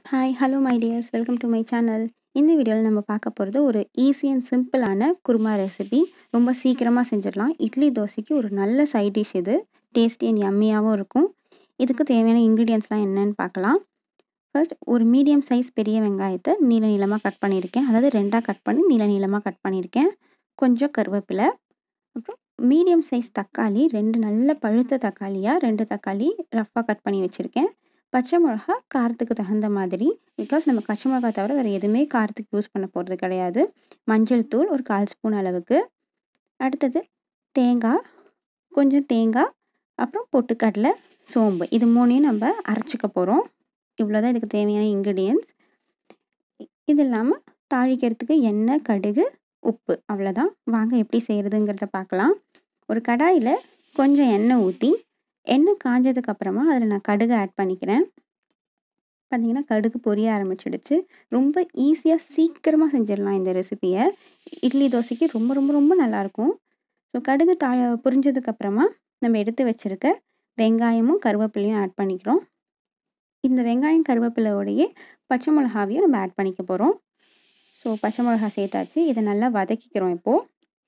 hi hello my dears welcome to my channel இந்த வீடியோவில் நம்ம பார்க்க போகிறது ஒரு ஈஸி அண்ட் சிம்பிளான குருமா ரெசிபி ரொம்ப சீக்கிரமாக செஞ்சிடலாம் இட்லி தோசைக்கு ஒரு நல்ல சைட் டிஷ் இது டேஸ்டி அண்ட் யம்மியாகவும் இருக்கும் இதுக்கு தேவையான இன்க்ரீடியன்ஸ்லாம் என்னன்னு பார்க்கலாம் ஃபர்ஸ்ட் ஒரு மீடியம் சைஸ் பெரிய வெங்காயத்தை நீள நீளமாக கட் பண்ணியிருக்கேன் அதாவது ரெண்டாக கட் பண்ணி நீள நீளமாக கட் பண்ணியிருக்கேன் கொஞ்சம் கருவேப்பிலை அப்புறம் மீடியம் சைஸ் தக்காளி ரெண்டு நல்ல பழுத்த தக்காளியாக ரெண்டு தக்காளி ரஃப்பாக கட் பண்ணி வச்சுருக்கேன் பச்சை மிளகா காரத்துக்கு தகுந்த மாதிரி பிகாஸ் நம்ம பச்சை மிளகா தவிர வேறு எதுவுமே காரத்துக்கு யூஸ் பண்ண போகிறது கிடையாது மஞ்சள் தூள் ஒரு கால் ஸ்பூன் அளவுக்கு அடுத்தது தேங்காய் கொஞ்சம் தேங்காய் அப்புறம் பொட்டுக்கடலை சோம்பு இது மூணையும் நம்ம அரைச்சிக்க போகிறோம் இவ்வளோ தான் இதுக்கு தேவையான இன்க்ரீடியன்ஸ் இது இல்லாமல் தாளிக்கிறதுக்கு எண்ணெய் கடுகு உப்பு அவ்வளோதான் வாங்க எப்படி செய்கிறதுங்கிறத பார்க்கலாம் ஒரு கடாயில் கொஞ்சம் எண்ணெய் ஊற்றி எண்ணெய் காஞ்சதுக்கு அப்புறமா அதில் நான் கடுகு ஆட் பண்ணிக்கிறேன் பார்த்தீங்கன்னா கடுகு பொரிய ஆரம்பிச்சிடுச்சு ரொம்ப ஈஸியாக சீக்கிரமாக செஞ்சிடலாம் இந்த ரெசிபியை இட்லி தோசைக்கு ரொம்ப ரொம்ப ரொம்ப நல்லாயிருக்கும் ஸோ கடுகு தா புரிஞ்சதுக்கப்புறமா நம்ம எடுத்து வச்சுருக்க வெங்காயமும் கருவேப்பிலையும் ஆட் பண்ணிக்கிறோம் இந்த வெங்காயம் கருவேப்பிலையோடையே பச்சை மிளகாவையும் நம்ம ஆட் பண்ணிக்க போகிறோம் ஸோ பச்சை மிளகா சேர்த்தாச்சு இதை நல்லா வதக்கிக்கிறோம் இப்போது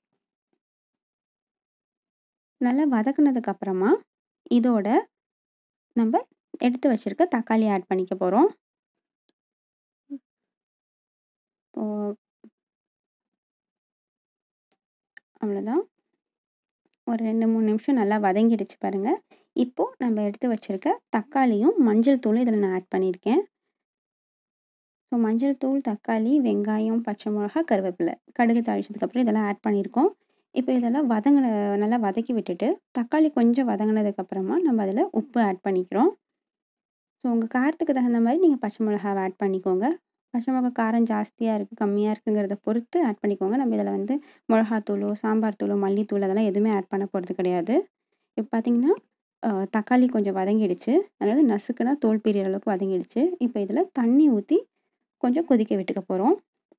நல்லா வதக்குனதுக்கப்புறமா இதோட நம்ம எடுத்து வச்சுருக்க தக்காளி ஆட் பண்ணிக்க போகிறோம் அவ்வளோதான் ஒரு ரெண்டு மூணு நிமிஷம் நல்லா வதங்கிடுச்சு பாருங்கள் இப்போது நம்ம எடுத்து வச்சுருக்க தக்காளியும் மஞ்சள் தூளும் இதில் நான் ஆட் பண்ணியிருக்கேன் ஸோ மஞ்சள் தூள் தக்காளி வெங்காயம் பச்சை மிளகா கருவேப்பிலை கடுகு தாளிச்சதுக்கப்புறம் இதெல்லாம் ஆட் பண்ணியிருக்கோம் இப்போ இதெல்லாம் வதங்கின நல்லா வதக்கி விட்டுட்டு தக்காளி கொஞ்சம் வதங்கினதுக்கப்புறமா நம்ம அதில் உப்பு ஆட் பண்ணிக்கிறோம் ஸோ உங்கள் காரத்துக்கு தகுந்த மாதிரி நீங்கள் பச்சை மிளகாவை ஆட் பண்ணிக்கோங்க பச்சை மிளகா காரம் ஜாஸ்தியாக இருக்குது கம்மியாக இருக்குங்கிறத பொறுத்து ஆட் பண்ணிக்கோங்க நம்ம இதில் வந்து மிளகாத்தூளோ சாம்பார் தூளோ மல்லித்தூள் அதெல்லாம் எதுவுமே ஆட் பண்ண போகிறது கிடையாது இப்போ பார்த்திங்கன்னா தக்காளி கொஞ்சம் வதங்கிடுச்சு அதாவது நசுக்குனா தோல் பிரியிற அளவுக்கு வதங்கிடுச்சு இப்போ இதில் தண்ணி ஊற்றி கொஞ்சம் கொதிக்க விட்டுக்க போகிறோம்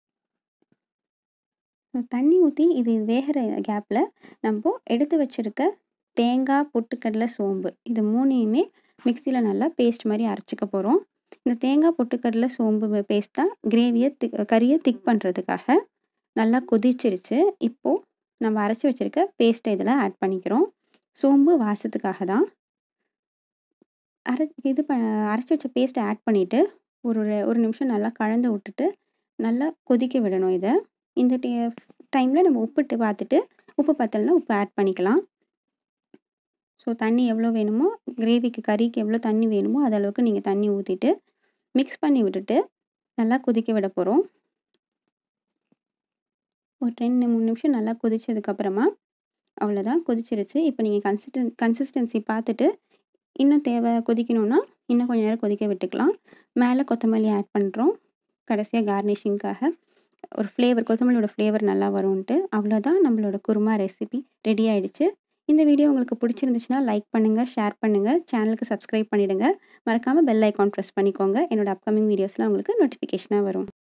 தண்ணி ஊற்றி இது வேகிற கேப்பில் நம்ம எடுத்து வச்சுருக்க தேங்காய் பொட்டுக்கடலை சோம்பு இது மூணையுமே மிக்சியில் நல்லா பேஸ்ட் மாதிரி அரைச்சிக்க போகிறோம் இந்த தேங்காய் பொட்டுக்கடலை சோம்பு பேஸ்ட் தான் கிரேவியை திக் கறியை திக் பண்ணுறதுக்காக நல்லா கொதிச்சிருச்சு இப்போது நம்ம அரைச்சி வச்சுருக்க பேஸ்ட்டை இதில் ஆட் பண்ணிக்கிறோம் சோம்பு வாசத்துக்காக தான் அரை இது ப அரைச்சி வச்ச பேஸ்ட்டை ஆட் பண்ணிவிட்டு ஒரு ஒரு நிமிஷம் நல்லா கலந்து விட்டுட்டு நல்லா கொதிக்க விடணும் இதை இந்த டே டைமில் நம்ம உப்புட்டு பார்த்துட்டு உப்பு பத்தலைனா உப்பு ஆட் பண்ணிக்கலாம் ஸோ தண்ணி எவ்வளோ வேணுமோ கிரேவிக்கு கறிக்கு எவ்வளோ தண்ணி வேணுமோ அது அளவுக்கு நீங்கள் தண்ணி ஊற்றிட்டு மிக்ஸ் பண்ணி விட்டுட்டு நல்லா கொதிக்க விட போகிறோம் ஒரு ரெண்டு மூணு நிமிஷம் நல்லா கொதிச்சதுக்கப்புறமா அவ்வளோதான் கொதிச்சிருச்சு இப்போ நீங்கள் கன்சிஸ்டன் கன்சிஸ்டன்சி பார்த்துட்டு இன்னும் தேவை கொதிக்கணுன்னா இன்னும் கொஞ்சம் நேரம் கொதிக்க விட்டுக்கலாம் மேலே கொத்தமல்லி ஆட் பண்ணுறோம் கடைசியாக கார்னிஷிங்காக ஒரு ஃப்ளேவர் கொத்தமல்லியோட ஃப்ளேவர் நல்லா வரும்ன்ட்டு அவ்வளோதான் நம்மளோட குருமா ரெசிபி ரெடி ஆகிடுச்சு இந்த வீடியோ உங்களுக்கு பிடிச்சிருந்துச்சுன்னா லைக் பண்ணுங்கள் ஷேர் பண்ணுங்கள் சேனலுக்கு சப்ஸ்கிரைப் பண்ணிவிடுங்க மறக்காமல் பெல் ஐக்கான் ப்ரெஸ் பண்ணிக்கோங்க என்னோடய அப்கமிங் வீடியோஸ்லாம் உங்களுக்கு நோட்டிஃபிகேஷனாக வரும்